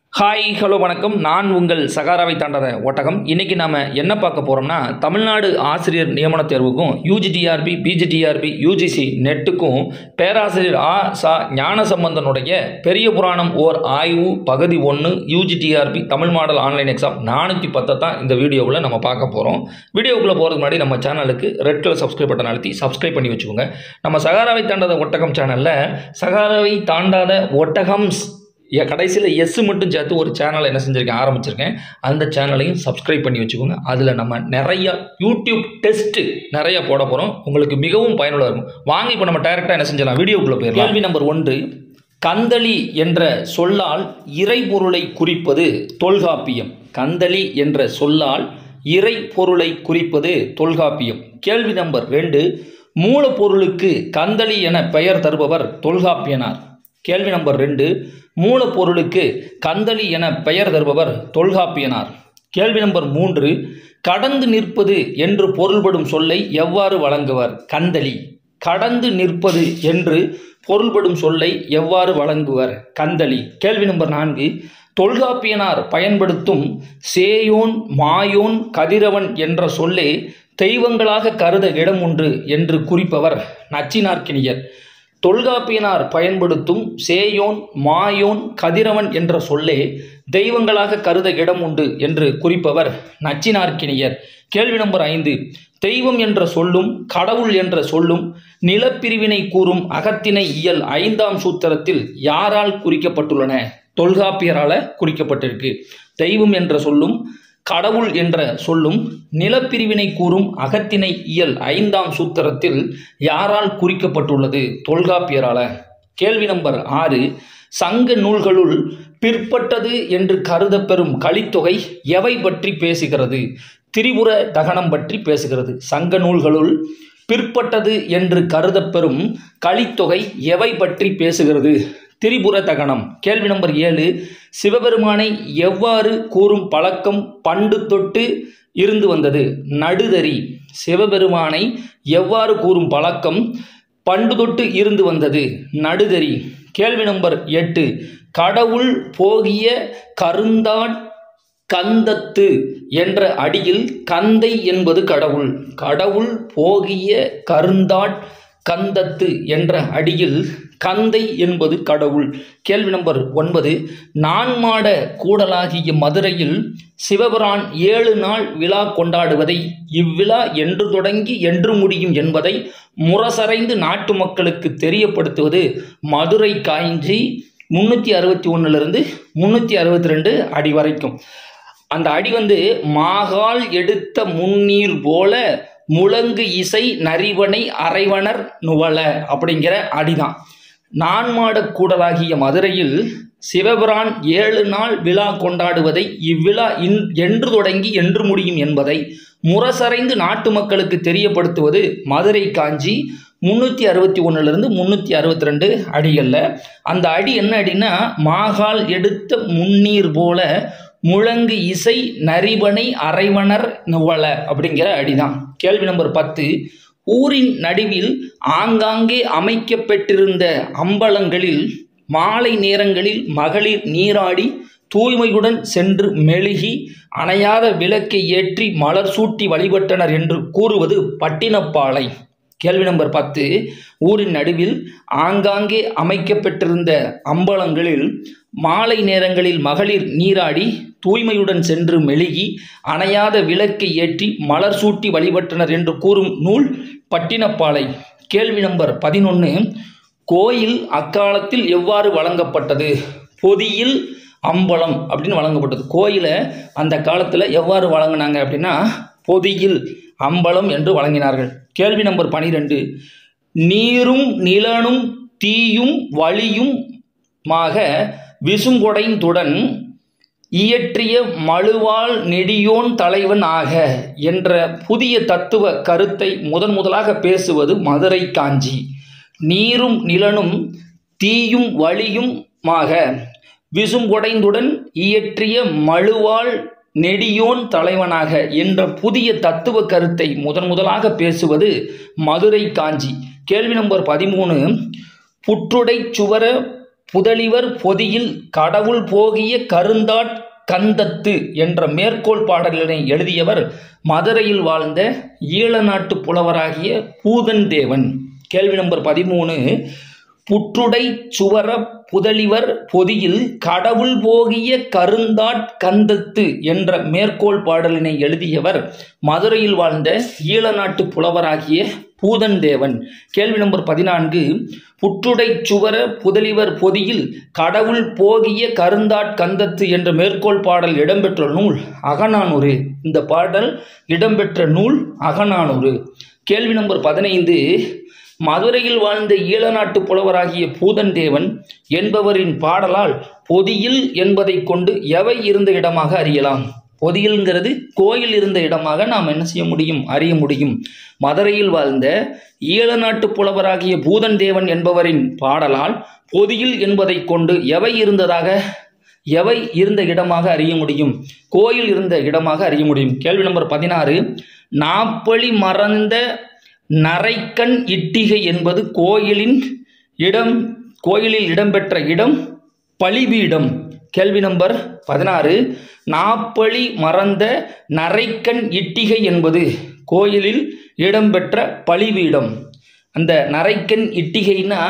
Hi hello வணக்கம் நான் உங்கள் சகாராவை தாண்டாத ஒட்டகம் இன்றைக்கி நாம் என்ன பார்க்க போகிறோம்னா தமிழ்நாடு ஆசிரியர் நியமன தேர்வுக்கும் யூஜிடிஆர்பி பிஜிடிஆர்பி யூஜிசி நெட்டுக்கும் பேராசிரியர் ஆ சா ஞானசம்பந்தனுடைய பெரிய புராணம் ஓர் ஆய்வு பகுதி ஒன்று U G T R B Tamil model online exam நானூற்றி பத்தை தான் இந்த வீடியோவில் நம்ம பார்க்க போகிறோம் வீடியோக்குள்ளே போகிறதுக்கு முன்னாடி நம்ம சேனலுக்கு ரெட் கலர் சப்ஸ்கிரைப் பட்டன் அழுத்தி சப்ஸ்கிரைப் பண்ணி வச்சுக்கோங்க நம்ம சகாராவை தாண்டாத ஒட்டகம் சேனலில் சகாராவை தாண்டாத ஒட்டகம்ஸ் கடைசியில் எஸ் மட்டும் சேர்த்து ஒரு சேனலை என்ன செஞ்சுருக்கேன் ஆரம்பிச்சிருக்கேன் அந்த சேனலையும் சப்ஸ்கிரைப் பண்ணி வச்சுக்கோங்க அதில் நம்ம நிறைய யூடியூப் டெஸ்ட்டு நிறைய போட போகிறோம் உங்களுக்கு மிகவும் பயனுள்ளதாக இருக்கும் வாங்க இப்போ நம்ம டைரெக்டாக என்ன செஞ்சிடலாம் வீடியோக்குள்ளே போயிடலாம் கேள்வி நம்பர் ஒன்று கந்தளி என்ற சொல்லால் இறைபொருளை குறிப்பது தொல்காப்பியம் கந்தளி என்ற சொல்லால் இறை பொருளை குறிப்பது தொல்காப்பியம் கேள்வி நம்பர் ரெண்டு மூலப்பொருளுக்கு கந்தளி என பெயர் தருபவர் தொல்காப்பியனார் கேள்வி நம்பர் ரெண்டு மூலப்பொருளுக்கு கந்தளி என பெயர் தருபவர் தொல்காப்பியனார் கேள்வி நம்பர் மூன்று கடந்து நிற்பது என்று பொருள்படும் சொல்லை எவ்வாறு வழங்குவர் கந்தளி கடந்து நிற்பது என்று பொருள்படும் சொல்லை எவ்வாறு வழங்குவர் கந்தளி கேள்வி நம்பர் நான்கு தொல்காப்பியனார் பயன்படுத்தும் சேயோன் மாயோன் கதிரவன் என்ற சொல்லே தெய்வங்களாக கருத இடம் உண்டு என்று குறிப்பவர் நச்சினார்க்கினியர் தொல்காப்பியனார் பயன்படுத்தும் சேயோன் மாயோன் கதிரவன் என்ற சொல்லே தெய்வங்களாக கருத இடம் உண்டு என்று குறிப்பவர் நச்சினார்க்கினியர் கேள்வி நம்பர் ஐந்து தெய்வம் என்ற சொல்லும் கடவுள் என்ற சொல்லும் நிலப்பிரிவினை கூறும் அகத்திணை இயல் ஐந்தாம் சூத்திரத்தில் யாரால் குறிக்கப்பட்டுள்ளன தொல்காப்பியரால் குறிக்கப்பட்டிருக்கு தெய்வம் என்ற சொல்லும் கடவுள் என்ற சொல்லும் நிலப்பிரிவினை கூறும் அகத்திணை இயல் ஐந்தாம் சூத்திரத்தில் யாரால் குறிக்கப்பட்டுள்ளது தொல்காப்பியரால கேள்வி நம்பர் ஆறு சங்க நூல்களுள் பிற்பட்டது என்று கருதப்பெறும் கலித்தொகை எவை பற்றி பேசுகிறது திரிபுர தகனம் பற்றி பேசுகிறது சங்க நூல்களுள் பிற்பட்டது என்று கருதப்பெறும் கலித்தொகை எவை பற்றி பேசுகிறது திரிபுர தகனம் கேள்வி நம்பர் ஏழு சிவபெருமானை எவ்வாறு கூறும் பழக்கம் பண்டு தொட்டு இருந்து வந்தது நடுதறி சிவபெருமானை எவ்வாறு கூறும் பழக்கம் பண்டு தொட்டு இருந்து வந்தது நடுதறி கேள்வி நம்பர் எட்டு கடவுள் போகிய கருந்தாட் கந்தத்து என்ற அடியில் கந்தை என்பது கடவுள் கடவுள் போகிய கருந்தாட் கந்தத்து என்ற அடியில் கந்தை என்பது கடவுள் கேள்வி நம்பர் ஒன்பது நான்மாட கூடலாகிய மதுரையில் சிவபிரான் ஏழு நாள் விழா கொண்டாடுவதை இவ்விழா என்று தொடங்கி என்று முடியும் என்பதை முரசறைந்து நாட்டு மக்களுக்கு தெரியப்படுத்துவது மதுரை காய்ஞ்சி முந்நூற்றி அறுபத்தி ஒன்றுலேருந்து முந்நூற்றி அறுபத்தி ரெண்டு அடி வரைக்கும் அந்த அடி வந்து மாகால் எடுத்த முன்னீர் போல முழங்கு இசை நரிவனை அரைவனர் நுவல அப்படிங்கிற அடிதான் நான்மாட கூடலாகிய மதுரையில் சிவபிரான் ஏழு நாள் விழா கொண்டாடுவதை இவ்விழா இன் என்று தொடங்கி என்று முடியும் என்பதை முரசறைந்து நாட்டு மக்களுக்கு தெரியப்படுத்துவது மதுரை காஞ்சி முந்நூற்றி அறுபத்தி ஒன்றுலேருந்து முந்நூற்றி அறுபத்தி ரெண்டு அடிகளில் அந்த அடி என்ன அடின்னா மாகால் எடுத்த முன்னீர் போல முழங்கு இசை நரிவனை அரைவனர் நுவல அப்படிங்கிற அடிதான் கேள்வி நம்பர் பத்து ஊரின் நடுவில் ஆங்காங்கே அமைக்கப்பட்டிருந்த அம்பலங்களில் மாலை நேரங்களில் மகளிர் நீராடி தூய்மையுடன் சென்று மெழுகி அணையாத விளக்கை ஏற்றி மலர் சூட்டி வழிபட்டனர் என்று கூறுவது பட்டினப்பாலை கேள்வி நம்பர் பத்து ஊரின் நடுவில் ஆங்காங்கே அமைக்கப்பட்டிருந்த அம்பலங்களில் மாலை நேரங்களில் மகளிர் நீராடி தூய்மையுடன் சென்று மெழுகி அணையாத விளக்கை ஏற்றி மலர் சூட்டி வழிபட்டனர் என்று கூறும் நூல் பட்டினப்பாலை கேள்வி நம்பர் பதினொன்று கோயில் அக்காலத்தில் எவ்வாறு வழங்கப்பட்டது பொதியில் அம்பலம் அப்படின்னு வழங்கப்பட்டது கோயிலை அந்த காலத்தில் எவ்வாறு வழங்கினாங்க அப்படின்னா பொதியில் அம்பலம் என்று வழங்கினார்கள் கேள்வி நம்பர் பனிரெண்டு நீரும் நிலனும் தீயும் வழியும் மாக விசுங்கொடைந்துடன் இயற்றிய மழுவாள் நெடியோன் தலைவன் ஆக என்ற புதிய தத்துவ கருத்தை முதன் முதலாக பேசுவது மதுரை காஞ்சி நீரும் நிலனும் தீயும் வழியும் மாக விசுங்கொடைந்துடன் இயற்றிய மழுவாள் நெடியோன் தலைவனாக என்ற புதிய தத்துவ கருத்தை முதன் முதலாக பேசுவது மதுரை காஞ்சி கேள்வி நம்பர் பதிமூணு புற்றுடை சுவர புதலிவர் பொதியில் கடவுள் போகிய கருந்தாட் கந்தத்து என்ற மேற்கோள் பாடலினை எழுதியவர் மதுரையில் வாழ்ந்த ஈழ நாட்டு புலவராகிய பூதன் தேவன் கேள்வி நம்பர் பதிமூணு புற்றுடை சுவர புதலிவர் பொதியில் கடவுள் போகிய கருந்தாட் கந்தத்து என்ற மேற்கோள் பாடலினை எழுதியவர் மதுரையில் வாழ்ந்த ஈழ நாட்டு புலவராகிய பூதன் தேவன் கேள்வி நம்பர் பதினான்கு புற்றுடை சுவர புதலிவர் பொதியில் கடவுள் போகிய கருந்தாட் கந்தத்து என்ற மேற்கோள் பாடல் இடம்பெற்ற நூல் அகநானூறு இந்த பாடல் இடம்பெற்ற நூல் அகநானூறு கேள்வி நம்பர் பதினைந்து மதுரையில் வாழ்ந்த ஈழநாட்டு புலவராகிய பூதன் தேவன் என்பவரின் பாடலால் பொதியில் என்பதை கொண்டு எவை இருந்த இடமாக அறியலாம் பொதியல்ங்கிறது கோயில் இருந்த இடமாக நாம் என்ன செய்ய முடியும் அறிய முடியும் மதுரையில் வாழ்ந்த ஈழநாட்டு புலவராகிய பூதன் தேவன் என்பவரின் பாடலால் பொதியில் என்பதை கொண்டு எவை இருந்ததாக எவை இருந்த இடமாக அறிய முடியும் கோயில் இருந்த இடமாக அறிய முடியும் கேள்வி நம்பர் பதினாறு நாப்பழி மறந்த நரைக்கண் இட்டிகை என்பது கோயிலின் இடம் கோயிலில் இடம்பெற்ற இடம் பலிபீடம் கேள்வி நம்பர் பதினாறு நாப்பழி மறந்த நரைக்கண் இட்டிகை என்பது கோயிலில் இடம்பெற்ற பலிபீடம் அந்த நரைக்கண் இட்டிகைனா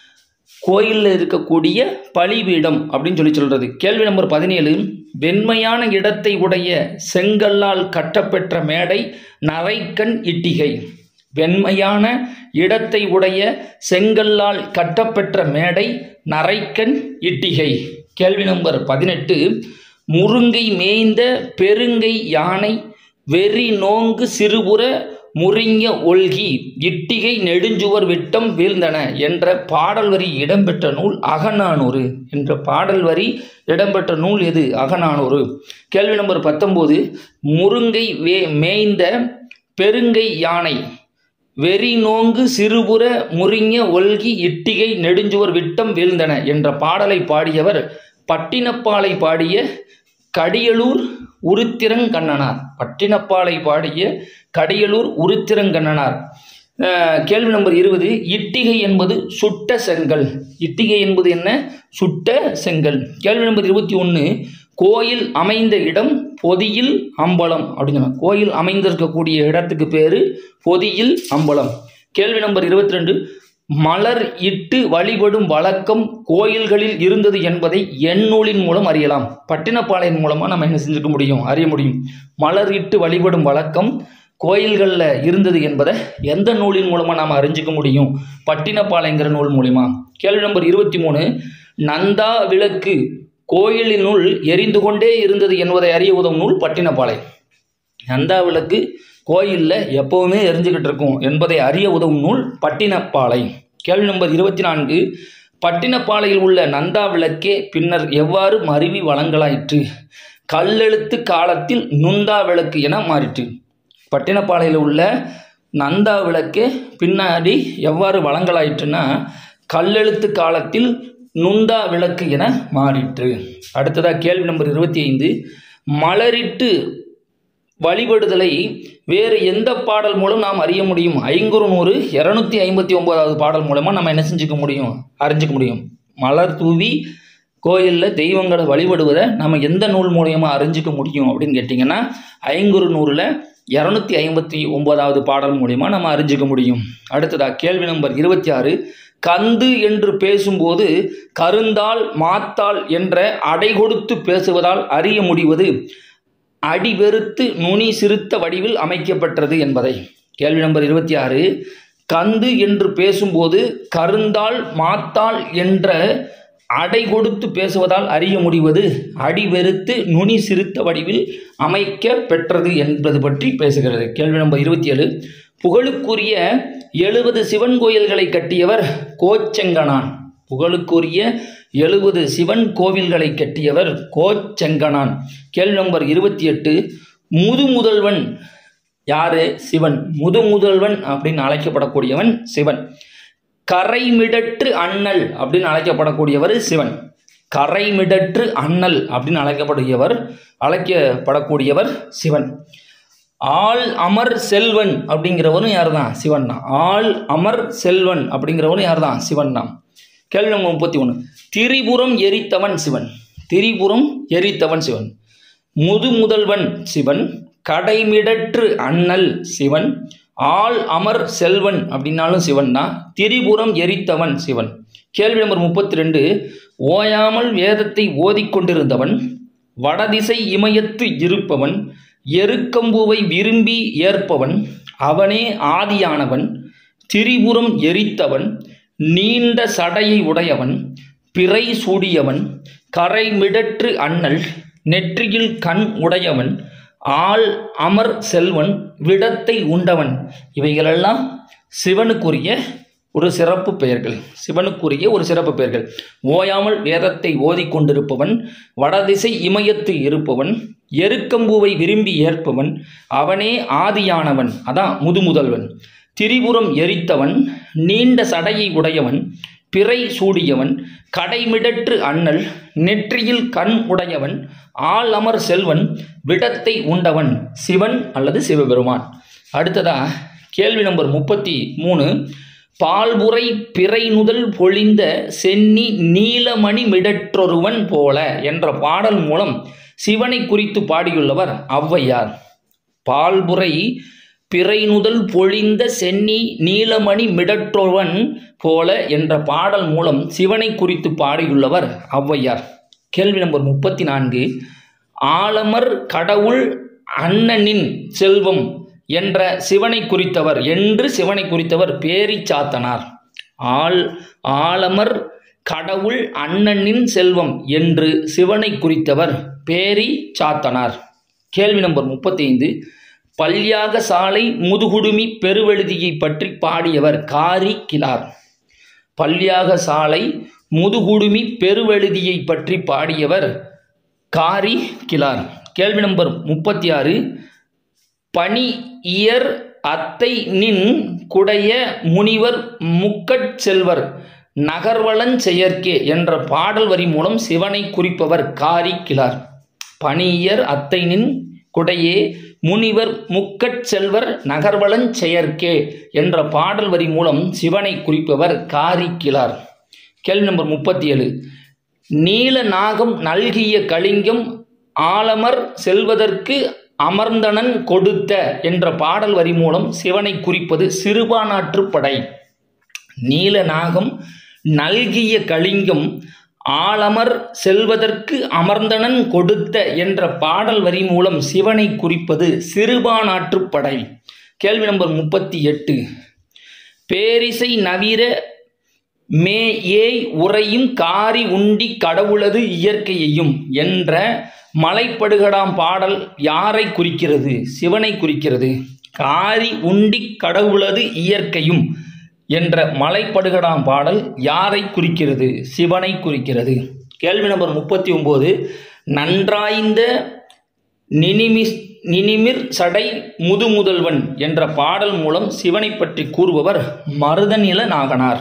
கோயிலில் இருக்கக்கூடிய பலிபீடம் அப்படின்னு சொல்லி சொல்கிறது கேள்வி நம்பர் பதினேழு வெண்மையான இடத்தை உடைய செங்கல்லால் கட்டப்பெற்ற மேடை நரைக்கண் இட்டிகை வெண்மையான இடத்தை உடைய செங்கல்லால் கட்டப்பெற்ற மேடை நரைக்கண் இட்டிகை கேள்வி நம்பர் பதினெட்டு முருங்கை மேய்ந்த பெருங்கை யானை வெறி நோங்கு சிறுபுற முறிஞ்ச ஒல்கி இட்டிகை நெடுஞ்சுவர் விட்டம் வீழ்ந்தன என்ற பாடல் வரி இடம்பெற்ற நூல் அகநானூறு என்ற பாடல் வரி இடம்பெற்ற நூல் எது அகநானூறு கேள்வி நம்பர் பத்தொம்போது முருங்கை வே மேய்ந்த பெருங்கை யானை வெறி நோங்கு சிறுபுற முறிஞ்ச ஒல்கி இட்டிகை நெடுஞ்சுவர் விட்டம் வீழ்ந்தன என்ற பாடலை பாடியவர் பட்டினப்பாலை பாடிய கடியலூர் உருத்திரங்கண்ணனார் பட்டினப்பாலை பாடிய கடியலூர் உருத்திரங்கண்ணனார் அஹ், கேள்வி நம்பர் இருபது இட்டிகை என்பது சுட்ட செங்கல் இட்டிகை என்பது என்ன சுட்ட செங்கல் கேள்வி நம்பர் இருபத்தி ஒன்று கோயில் அமைந்த இடம் பொதியில் அம்பலம் அப்படின்னு சொன்னாங்க. கோயில் அமைந்திருக்கக்கூடிய இடத்துக்கு பேர் பொதியில் அம்பலம் கேள்வி நம்பர் இருபத்தி ரெண்டு மலர் இட்டு வழிபடும் வழக்கம் கோயில்களில் இருந்தது என்பதை எண்ணூலின் மூலம் அறியலாம் பட்டினப்பாளையம் மூலமாக நம்ம என்ன செஞ்சுக்க முடியும் அறிய முடியும் மலர் இட்டு வழிபடும் வழக்கம் கோயில்களில் இருந்தது என்பதை எந்த நூலின் மூலமாக நாம் அறிஞ்சிக்க முடியும் பட்டினப்பாளையங்கிற நூல் மூலிமா கேள்வி நம்பர் இருபத்தி மூணு நந்தா விளக்கு கோயிலினுள் எரிந்து கொண்டே இருந்தது என்பதை அறிய உதவும் நூல் பட்டினப்பாளையம் நந்தா விளக்கு கோயிலில் எப்போவுமே எரிஞ்சுக்கிட்டு இருக்கும் என்பதை அறிய உதவும் நூல் பட்டினப்பாலை கேள்வி நம்பர் இருபத்தி நான்கு பட்டினப்பாலையில் உள்ள நந்தா விளக்கே பின்னர் எவ்வாறு மருவி வழங்கலாயிற்று கல்லெழுத்து காலத்தில் நுந்தா விளக்கு என மாறிற்று பட்டினப்பாளையில் உள்ள நந்தா விளக்கே பின்னாடி எவ்வாறு வழங்கலாயிற்றுன்னா கல்லெழுத்து காலத்தில் நுந்தா விளக்கு என மாறிற்று அடுத்ததாக கேள்வி நம்பர் இருபத்தி ஐந்து மலரிட்டு வழிபடுதலை வேறு எந்த பாடல் மூலம் நாம் அறிய முடியும் ஐங்குறு நூறு இரநூத்தி ஐம்பத்தி ஒன்பதாவது பாடல் மூலமாக நம்ம என்ன செஞ்சுக்க முடியும் அறிஞ்சிக்க முடியும் மலர் தூவி கோயிலில் தெய்வங்களை வழிபடுவதை நம்ம எந்த நூல் மூலியமாக அறிஞ்சிக்க முடியும் அப்படின்னு கேட்டிங்கன்னா ஐங்குறு நூறில் இரநூத்தி ஐம்பத்தி ஒன்பதாவது பாடல் மூலியமாக நம்ம அறிஞ்சிக்க முடியும் அடுத்ததாக கேள்வி நம்பர் இருபத்தி ஆறு கந்து என்று பேசும்போது கருந்தாள் மாத்தாள் என்ற அடை கொடுத்து பேசுவதால் அறிய முடிவது அடிவெறுத்து நுனி சிறுத்த வடிவில் அமைக்கப்பட்டது என்பதை கேள்வி நம்பர் இருபத்தி ஆறு கந்து என்று பேசும்போது கருந்தாள் மாத்தாள் என்ற அடை கொடுத்து பேசுவதால் அறிய முடிவது அடிவெறுத்து நுனி சிறுத்த வடிவில் அமைக்க பெற்றது என்பது பற்றி பேசுகிறது கேள்வி நம்பர் இருபத்தி ஏழு புகழுக்குரிய எழுபது சிவன் கோயில்களை கட்டியவர் கோச்செங்கனான் புகழுக்குரிய எழுபது சிவன் கோவில்களை கட்டியவர் கோச்செங்கனான் கேள்வி நம்பர் இருபத்தி எட்டு முதுமுதல்வன் யாரு சிவன் முதுமுதல்வன் அப்படின்னு அழைக்கப்படக்கூடியவன் சிவன் கரைமிடற்று அண்ணல் அப்படின்னு அழைக்கப்படக்கூடியவர் சிவன் கரைமிடற்று அண்ணல் அப்படின்னு அழைக்கப்படுகிறவர் அழைக்கப்படக்கூடியவர் சிவன் ஆள் அமர் செல்வன் அப்படிங்கிறவரும் யார் தான் சிவன் தான் ஆள் அமர் செல்வன் அப்படிங்கிறவரும் யார் தான் சிவன் தான் கேள்வி நம்பர் முப்பத்தி ஒன்று திரிபுரம் எரித்தவன் சிவன் திரிபுரம் எரித்தவன் சிவன் முது முதல்வன் சிவன் கடைமிடற்று அண்ணல் சிவன் ஆள் அமர் செல்வன் அப்படின்னாலும் சிவன் தான் திரிபுரம் எரித்தவன் சிவன் கேள்வி நம்பர் முப்பத்தி ரெண்டு ஓயாமல் வேதத்தை ஓதிக்கொண்டிருந்தவன் வடதிசை இமயத்து இருப்பவன் எருக்கம்பூவை விரும்பி ஏற்பவன் அவனே ஆதியானவன் திரிபுரம் எரித்தவன் நீண்ட சடையை உடையவன் பிறை சூடியவன் கரைமிடற்று அண்ணல் நெற்றியில் கண் உடையவன் ஆள் அமர் செல்வன் விடத்தை உண்டவன் இவைகளெல்லாம் சிவனுக்குரிய ஒரு சிறப்பு பெயர்கள் சிவனுக்குரிய ஒரு சிறப்பு பெயர்கள் ஓயாமல் வேதத்தை ஓதிக்கொண்டிருப்பவன் வடதிசை இமயத்து இருப்பவன் எருக்கம்பூவை விரும்பி ஏற்பவன் அவனே ஆதியானவன் அதான் முதுமுதல்வன் திரிபுரம் எரித்தவன் நீண்ட சடையை உடையவன் பிறை சூடியவன் கடைமிடற்று அண்ணல் நெற்றியில் கண் உடையவன் ஆள் அமர் செல்வன் விடத்தை உண்டவன் சிவன் அல்லது சிவபெருமான் அடுத்ததா கேள்வி நம்பர் முப்பத்தி மூணு பால்புரை பிறை நுதல் பொழிந்த சென்னி நீலமணி மிடற்றொருவன் போல என்ற பாடல் மூலம் சிவனை குறித்து பாடியுள்ளவர் ஔவையார் பால்புரை பிறை நுதல் பொழிந்த சென்னி நீலமணி மிடற்றொருவன் போல என்ற பாடல் மூலம் சிவனை குறித்து பாடியுள்ளவர் ஔவையார் கேள்வி நம்பர் முப்பத்தி நான்கு ஆலமர் கடவுள் அண்ணனின் செல்வம் என்ற சிவனை குறித்தவர் என்று சிவனை குறித்தவர் பேரிச்சாத்தனார் ஆள் ஆலமர் கடவுள் அண்ணனின் செல்வம் என்று சிவனை குறித்தவர் பேரி சாத்தனார் கேள்வி நம்பர் முப்பத்தைந்து பல்யாக சாலை முதுகுடுமி பெருவெழுதியை பற்றி பாடியவர் காரி கிளார் பல்யாக சாலை முதுகுடுமி பெருவெழுதியை பற்றி பாடியவர் காரி கிளார் கேள்வி நம்பர் முப்பத்தி ஆறு பனி இயர் அத்தை நின் குடைய முனிவர் முக்கட் செல்வர் நகர்வலன் செயற்கே என்ற பாடல் வரி மூலம் சிவனை குறிப்பவர் காரி கிளார் பனியர் அத்தை நின் குடையே முனிவர் முக்கட் செல்வர் நகர்வலன் செயற்கே என்ற பாடல் வரி மூலம் சிவனை குறிப்பவர் காரி கிளார் கேள்வி நம்பர் முப்பத்தி ஏழு நீல நாகம் நல்கிய கலிங்கம் ஆலமர் செல்வதற்கு அமர்ந்தனன் கொடுத்த என்ற பாடல் வரி மூலம் சிவனை குறிப்பது சிறுபானாற்று படை நீல நாகம் நல்கிய கலிங்கம் ஆலமர் செல்வதற்கு அமர்ந்தனன் கொடுத்த என்ற பாடல் வரி மூலம் சிவனை குறிப்பது சிறுபானாற்று படை கேள்வி நம்பர் முப்பத்தி எட்டு பேரிசை நவீர மே ஏய் உறையும் காரி உண்டி கடவுளது இயற்கையையும் என்ற மலைப்படுகடாம் பாடல் யாரை குறிக்கிறது சிவனை குறிக்கிறது காரி உண்டி கடவுளது இயற்கையும் என்ற மலைப்படுகடாம் பாடல் யாரை குறிக்கிறது சிவனை குறிக்கிறது கேள்வி நம்பர் முப்பத்தி ஒம்பது நன்றாய்ந்த நினிமிஸ் நினிமிர் சடை முதுமுதல்வன் என்ற பாடல் மூலம் சிவனை பற்றி கூறுபவர் மருதநில நாகனார்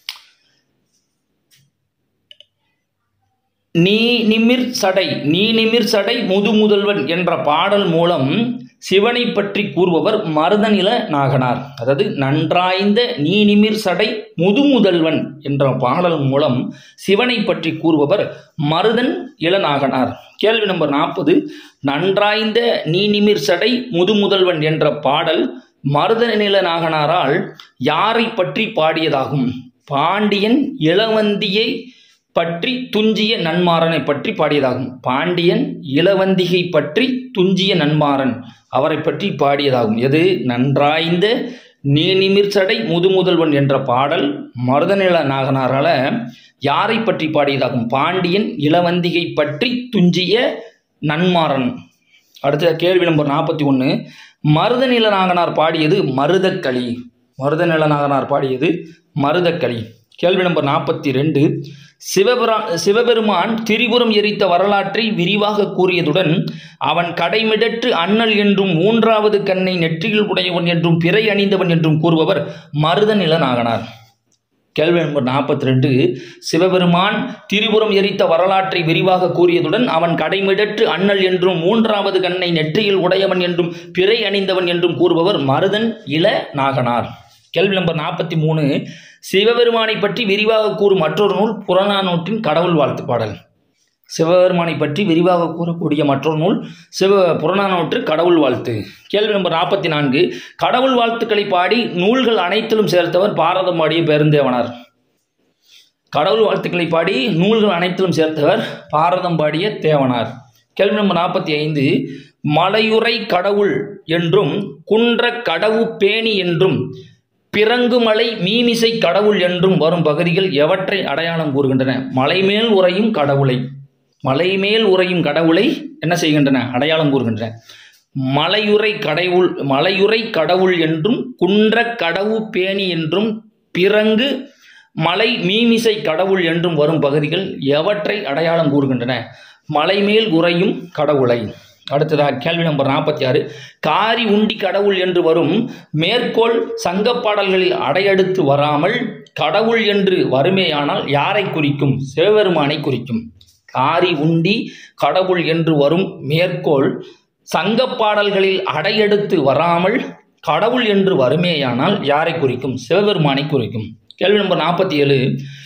நீ நிமிர் சடை நீ நிமிர் சடை முது முதல்வன் என்ற பாடல் மூலம் சிவனை பற்றி கூறுபவர் மருதநில நாகனார் அதாவது நன்றாய்ந்த நீ நிமிர் சடை முது முதல்வன் என்ற பாடல் மூலம் சிவனை பற்றி கூறுபவர் மருதன் இளநாகனார் கேள்வி நம்பர் நாற்பது நன்றாய்ந்த நீ நிமிர் சடை முது முதல்வன் என்ற பாடல் மருதநில நாகனாரால் யாரை பற்றி பாடியதாகும் பாண்டியன் இளவந்தியை பற்றி துஞ்சிய நன்மாறனை பற்றி பாடியதாகும் பாண்டியன் இளவந்திகை பற்றி துஞ்சிய நன்மாறன் அவரை பற்றி பாடியதாகும் எது நன்றாய்ந்த நீ நிமிர்சடை முதுமுதல்வன் என்ற பாடல் மருதநில நாகனாரால யாரை பற்றி பாடியதாகும் பாண்டியன் இளவந்திகை பற்றி துஞ்சிய நன்மாறன் அடுத்த கேள்வி நம்பர் நாற்பத்தி ஒன்று மருதநில நாகனார் பாடியது மருதக்களி மருதநில நாகனார் பாடியது மருதக்களி கேள்வி நம்பர் நாற்பத்தி ரெண்டு சிவபெரா சிவபெருமான் திரிபுரம் எரித்த வரலாற்றை விரிவாக கூறியதுடன் அவன் கடைமிடற்று அண்ணல் என்றும் மூன்றாவது கண்ணை நெற்றியில் உடையவன் என்றும் பிறை அணிந்தவன் என்றும் கூறுபவர் மருதநில நாகனார் கேள்வி நம்பர் நாற்பத்தி ரெண்டு சிவபெருமான் திரிபுரம் எரித்த வரலாற்றை விரிவாக கூறியதுடன் அவன் கடைமிடற்று அண்ணல் என்றும் மூன்றாவது கண்ணை நெற்றியில் உடையவன் என்றும் பிறை அணிந்தவன் என்றும் கூறுபவர் மருதன் இள நாகனார் கேள்வி நம்பர் நாற்பத்தி மூணு சிவபெருமானை பற்றி விரிவாக கூறும் மற்றொரு நூல் புறநானூற்றின் கடவுள் வாழ்த்து பாடல் சிவபெருமானை பற்றி விரிவாக கூறக்கூடிய மற்றொரு நூல் சிவ புறநானூற்று கடவுள் வாழ்த்து கேள்வி நம்பர் நாற்பத்தி நான்கு கடவுள் வாழ்த்துக்களை பாடி நூல்கள் அனைத்திலும் சேர்த்தவர் பாரதம் பாடிய பெருந்தேவனார் கடவுள் வாழ்த்துக்களை பாடி நூல்கள் அனைத்திலும் சேர்த்தவர் பாரதம் பாடிய தேவனார் கேள்வி நம்பர் நாற்பத்தி ஐந்து மலையுறை கடவுள் என்றும் குன்ற கடவு பேணி என்றும் பிறங்குமலை மீமிசை கடவுள் என்றும் வரும் பகுதிகள் எவற்றை அடையாளம் கூறுகின்றன மலைமேல் உறையும் கடவுளை மலைமேல் உறையும் கடவுளை என்ன செய்கின்றன அடையாளம் கூறுகின்றன மலையுறை கடவுள் மலையுறை கடவுள் என்றும் குன்ற கடவு பேணி என்றும் பிறங்கு மலை மீமிசை கடவுள் என்றும் வரும் பகுதிகள் எவற்றை அடையாளம் கூறுகின்றன மலைமேல் உறையும் கடவுளை அடுத்ததாக கேள்வி நம்பர் நாற்பத்தி ஆறு காரி உண்டி கடவுள் என்று வரும் மேற்கோள் சங்கப்பாடல்களில் அடையெடுத்து வராமல் கடவுள் என்று வருமேயானால் யாரை குறிக்கும் சிவபெருமானை குறிக்கும் காரி உண்டி கடவுள் என்று வரும் மேற்கோள் சங்கப்பாடல்களில் அடையெடுத்து வராமல் கடவுள் என்று வருமேயானால் யாரை குறிக்கும் சிவபெருமானை குறிக்கும் கேள்வி நம்பர் நாற்பத்தி ஏழு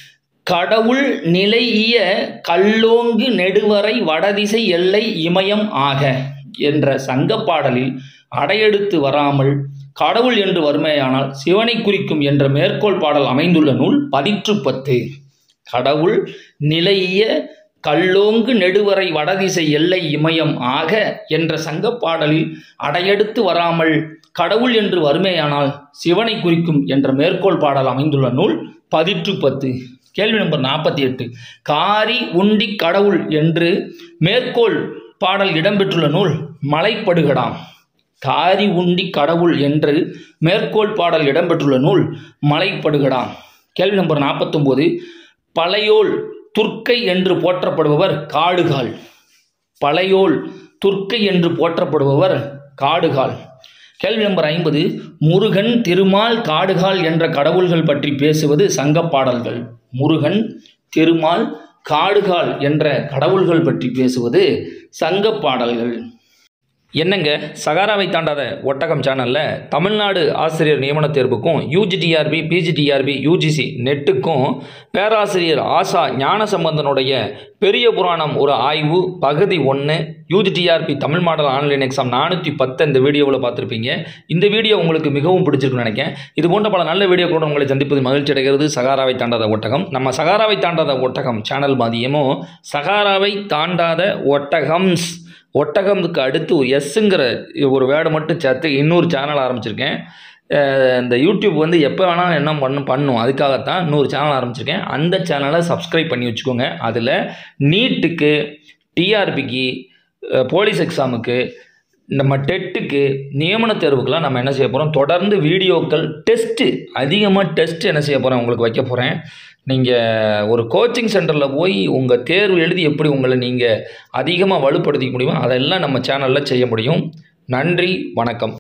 கடவுள் நிலையிய கல்லோங்கு நெடுவரை வடதிசை எல்லை இமயம் ஆக என்ற சங்கப்பாடலில் அடையெடுத்து வராமல் கடவுள் என்று வருமேயானால் சிவனை குறிக்கும் என்ற மேற்கோள் பாடல் அமைந்துள்ள நூல் பதிற்று பத்து கடவுள் நிலையிய கல்லோங்கு நெடுவரை வடதிசை எல்லை இமயம் ஆக என்ற சங்கப்பாடலில் அடையெடுத்து வராமல் கடவுள் என்று வருமேயானால் சிவனை குறிக்கும் என்ற மேற்கோள் பாடல் அமைந்துள்ள நூல் பதிற்று பத்து கேள்வி நம்பர் நாற்பத்தி எட்டு காரி உண்டி கடவுள் என்று மேற்கோள் பாடல் இடம்பெற்றுள்ள நூல் மலைப்படுகடாம் காரி உண்டி கடவுள் என்று மேற்கோள் பாடல் இடம்பெற்றுள்ள நூல் மலைப்படுகடாம் கேள்வி நம்பர் நாற்பத்தொம்போது பழையோல் துர்க்கை என்று போற்றப்படுபவர் காடுகால் பழையோல் துர்க்கை என்று போற்றப்படுபவர் காடுகால் கேள்வி நம்பர் ஐம்பது முருகன் திருமால் காடுகால் என்ற கடவுள்கள் பற்றி பேசுவது சங்கப்பாடல்கள் முருகன் திருமால் காடுகால் என்ற கடவுள்கள் பற்றி பேசுவது சங்கப்பாடல்கள் என்னங்க சகாராவை தாண்டாத ஒட்டகம் சேனலில் தமிழ்நாடு ஆசிரியர் நியமன தேர்வுக்கும் யூஜிடிஆர்பி பிஜிடிஆர்பி யூஜிசி நெட்டுக்கும் பேராசிரியர் ஆசா ஞானசம்பந்தனுடைய பெரிய புராணம் ஒரு ஆய்வு பகுதி ஒன்று U G T R B Tamil model online exam நானூற்றி பத்து இந்த வீடியோவில் பார்த்துருப்பீங்க இந்த வீடியோ உங்களுக்கு மிகவும் பிடிச்சிருக்குன்னு நினைக்கிறேன் இது போன்ற பல நல்ல வீடியோக்களோடு உங்களை சந்திப்பது மகிழ்ச்சி அடைகிறது சகாராவை தாண்டாத ஒட்டகம் நம்ம சகாராவை தாண்டாத ஒட்டகம் சேனல் மாதிரியமும் சகாராவை தாண்டாத ஒட்டகம்ஸ் ஒட்டகம்க்கு அடுத்து எஸ்ஸுங்கிற ஒரு வேர்டு மட்டும் சேர்த்து இன்னொரு சேனல் ஆரம்பிச்சிருக்கேன் அஹ் இந்த யூடியூப் வந்து எப்போ வேணாலும் என்ன பண்ணும் பண்ணும் அதுக்காகத்தான் இன்னொரு சேனல் ஆரம்பிச்சிருக்கேன் அந்த சேனலை சப்ஸ்கிரைப் பண்ணி வச்சுக்கோங்க அதில் நீட்டுக்கு டிஆர்பிக்கு போலீஸ் எக்ஸாமுக்கு நம்ம டெட்டுக்கு நியமன தேர்வுக்கெல்லாம் நம்ம என்ன செய்ய போகிறோம் தொடர்ந்து வீடியோக்கள் டெஸ்ட்டு அதிகமாக டெஸ்ட் என்ன செய்ய போகிறேன் உங்களுக்கு வைக்க போகிறேன் நீங்கள் ஒரு கோச்சிங் சென்டரில் போய் உங்கள் தேர்வு எழுதி எப்படி உங்களை நீங்கள் அதிகமாக வலுப்படுத்திக்க முடியுமோ அதெல்லாம் நம்ம சேனலில் செய்ய முடியும் நன்றி வணக்கம்